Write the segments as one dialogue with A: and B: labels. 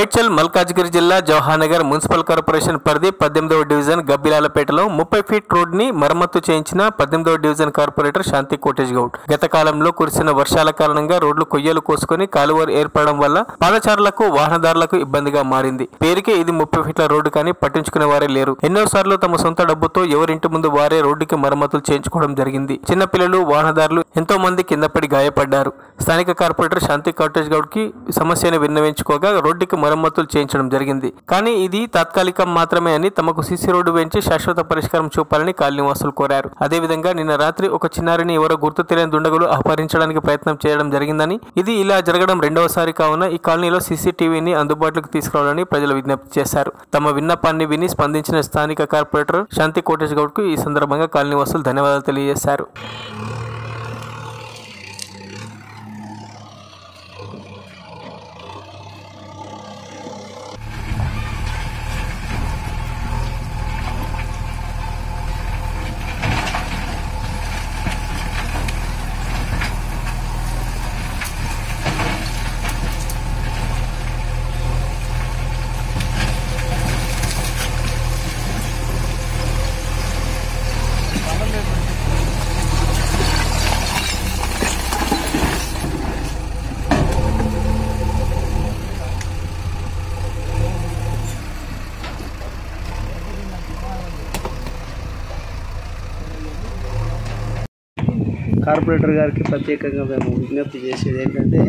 A: మేడ్చల్ మల్కాజ్గిరి జిల్లా జవహార్నగర్ municipal corporation పరిధి పద్దెనిమిదవ డివిజన్ గబ్బిలాలపేటలో ముప్పై ఫీట్ రోడ్ ని మరమ్మతు చేయించిన పద్దెనిమిదవ డివిజన్ కార్పొరేటర్ శాంతి కోటేజ్ గౌడ్ గత కాలంలో కురిసిన వర్షాల కారణంగా రోడ్లు కొయ్యలు కోసుకుని కాలువలు ఏర్పడడం వల్ల పాదచారులకు వాహనదారులకు ఇబ్బందిగా మారింది పేరుకే ఇది ముప్పై ఫీట్ల రోడ్డు కానీ పట్టించుకునే వారే లేరు ఎన్నోసార్లు తమ సొంత డబ్బుతో ఎవరింటి ముందు వారే రోడ్డుకి మరమ్మతులు చేయించుకోవడం జరిగింది చిన్నపిల్లలు వాహనదారులు ఎంతో మంది కింద పడి గాయపడ్డారు స్థానిక కార్పొరేటర్ శాంతి కోటేజ్ గౌడ్ కి సమస్యను విన్నవించుకోగా రోడ్డుకి మరమ్మతులు చేయించడం జరిగింది కానీ ఇది తాత్కాలికం మాత్రమే అని తమకు సీసీ రోడ్డు వేయించి శాశ్వత పరిష్కారం చూపాలని కాలనీవాసులు కోరారు అదేవిధంగా నిన్న రాత్రి ఒక చిన్నారిని ఎవరో గుర్తు తెలియని దుండగులు అపహరించడానికి ప్రయత్నం చేయడం జరిగిందని ఇది ఇలా జరగడం రెండవసారి కావున ఈ కాలనీలో సీసీటీవీని అందుబాటులోకి తీసుకురావాలని ప్రజలు విజ్ఞప్తి చేశారు తమ విన్నపాన్ని విని స్పందించిన స్థానిక కార్పొరేటర్ శాంతి కోటేష్ గౌడ్ కు ఈ సందర్భంగా కాలనీవాసులు ధన్యవాదాలు తెలియజేశారు
B: కార్పొరేటర్ గారికి ప్రత్యేకంగా మేము విజ్ఞప్తి చేసేది ఏంటంటే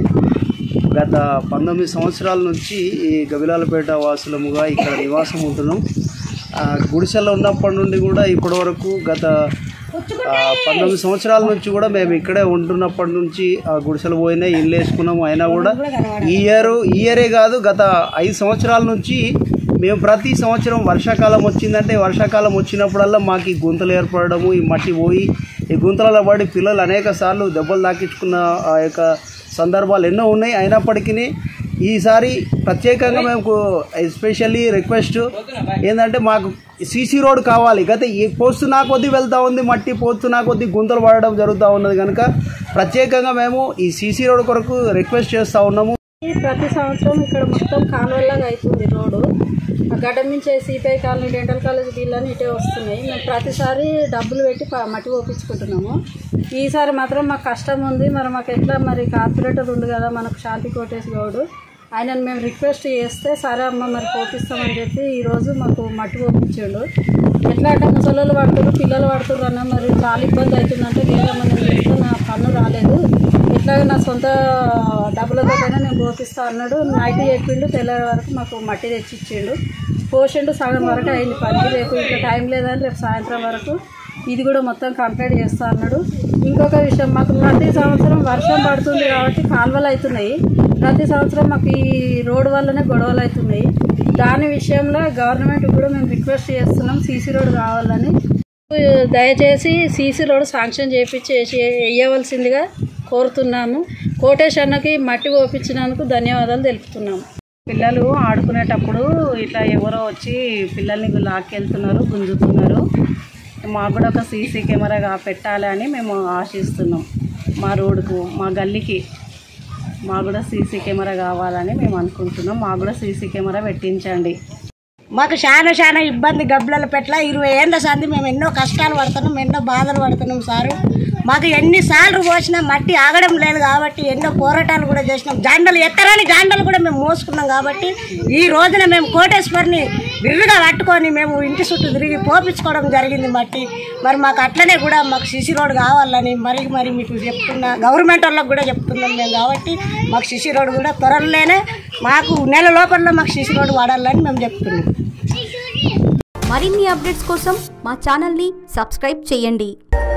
B: గత పంతొమ్మిది సంవత్సరాల నుంచి ఈ గవిలాలపేట వాసులముగా ఇక్కడ నివాసం ఉంటున్నాం ఆ, గుడిసెలో ఉన్నప్పటి నుండి కూడా ఇప్పటి వరకు గత ఆ, పంతొమ్మిది సంవత్సరాల నుంచి కూడా మేము ఇక్కడే ఉంటున్నప్పటి నుంచి ఆ గుడిసెలు పోయినాయి ఇల్లు వేసుకున్నాము అయినా కూడా ఈ ఇయర్ ఈ ఇయరే కాదు గత ఐదు సంవత్సరాల నుంచి మేము ప్రతి సంవత్సరం వర్షాకాలం వచ్చిందంటే వర్షాకాలం వచ్చినప్పుడల్లా మాకు ఈ గుంతలు ఏర్పడము ఈ మట్టి పోయి ఈ గుంతలలో పడి పిల్లలు అనేక సార్లు దెబ్బలు తాకించుకున్న ఆ యొక్క సందర్భాలు ఎన్నో ఉన్నాయి అయినప్పటికీ ఈసారి ప్రత్యేకంగా మేము ఎస్పెషల్లీ రిక్వెస్ట్ ఏంటంటే మాకు సీసీ రోడ్ కావాలి గత ఈ పోస్తున్నా కొద్దీ వెళ్తూ ఉంది మట్టి పోస్తున్నా కొద్దీ గుంతలు పడడం జరుగుతూ ఉన్నది కనుక ప్రత్యేకంగా మేము ఈ సీసీ రోడ్ కొరకు రిక్వెస్ట్ చేస్తూ ఉన్నాము
C: ఈ ప్రతి సంవత్సరం ఇక్కడ మొత్తం కాలువలాగా అవుతుంది రోడ్డు ఆ గడ్డ నుంచి సిపిఐ కాలనీ డెంటల్ కాలేజ్ బిల్లని ఇటే వస్తున్నాయి మేము ప్రతిసారి డబ్బులు పెట్టి ప- మట్టి పోపించుకుంటున్నాము ఈసారి మాత్రం మాకు కష్టం ఉంది మరి మాకు ఎట్లా మరి కార్పొరేటర్ ఉంది కదా మనకు శాంతి కోటేష్ గౌడు ఆయనను మేము రిక్వెస్ట్ చేస్తే సరే అమ్మ మరి పోపిస్తామని చెప్పి ఈరోజు మాకు మట్టి పోపించాడు ఎట్లా అంటే ముసలోళ్ళు పడుతున్నారు పిల్లలు పడుతున్నారు అన్న మరి చాలా ఇబ్బంది అవుతుందంటే లేదమ్మా నేను వెళ్తే నా పన్ను రాలేదు ఎట్లాగ నా సొంత డబ్బులతోటైనా నేను పోపిస్తా అన్నాడు నైట్ చెప్పిండు తెల్లారి వరకు మాకు మట్టి తెచ్చి ఇచ్చిండు పోసిండు సగం వరకు అయింది పని రేపు ఇంకా టైం లేదని రేపు సాయంత్రం వరకు ఇది కూడా మొత్తం కంప్లీట్ చేస్తా అన్నాడు ఇంకొక విషయం మాకు ప్రతి సంవత్సరం వర్షం పడుతుంది కాబట్టి కాలువలు అవుతున్నాయి ప్రతి సంవత్సరం మాకు ఈ రోడ్డు వల్లనే గొడవలు అవుతున్నాయి దాని విషయంలో గవర్నమెంట్ కూడా మేము రిక్వెస్ట్ చేస్తున్నాం సీసీ రోడ్ కావాలని దయచేసి సీసీ రోడ్ శాంక్షన్ చేపించి వేసి వేయవలసిందిగా కోరుతున్నాము కోటేష్ అన్నకి మట్టి పోపించినందుకు ధన్యవాదాలు తెలుపుతున్నాము పిల్లలు ఆడుకునేటప్పుడు ఇట్లా ఎవరో వచ్చి పిల్లల్ని లాక్కెళ్తున్నారు గుంజుతున్నారు మాకు కూడా ఒక సీసీ కెమెరా పెట్టాలి అని మేము ఆశిస్తున్నాం మా రోడ్డుకు మా గల్లీకి మాకు కూడా సీసీ కెమెరా కావాలని మేము అనుకుంటున్నాం మాకు కూడా సీసీ కెమెరా పెట్టించండి
D: మాకు చాలా చాలా ఇబ్బంది గబ్బల పెట్ల ఇరవై ఏళ్ళ సంది మేము ఎన్నో కష్టాలు పడుతున్నాం ఎన్నో బాధలు పడుతున్నాం సారు మాకు ఎన్నిసార్లు పోసినా మట్టి ఆగడం లేదు కాబట్టి ఎన్నో పోరాటాలు కూడా చేసినాం జాండలు ఎత్తరాని జాండలు కూడా మేము మోసుకున్నాం కాబట్టి ఈ రోజున మేము కోటేశ్వరిని విర్రుగా పట్టుకొని మేము ఇంటి చుట్టూ తిరిగి పోపించుకోవడం జరిగింది మట్టి మరి మాకు అట్లనే కూడా మాకు సిసి రోడ్ కావాలని మరి మరి మీకు చెప్తున్నా గవర్నమెంట్ వాళ్ళకి కూడా చెప్తున్నాం మేము కాబట్టి మాకు సిసి రోడ్ కూడా త్వరలోనే మాకు నెల లోపల మాకు సిసి రోడ్ వాడాలని మేము చెప్తున్నాం
E: మరిన్ని అప్డేట్స్ కోసం మా ఛానల్ని సబ్స్క్రైబ్ చేయండి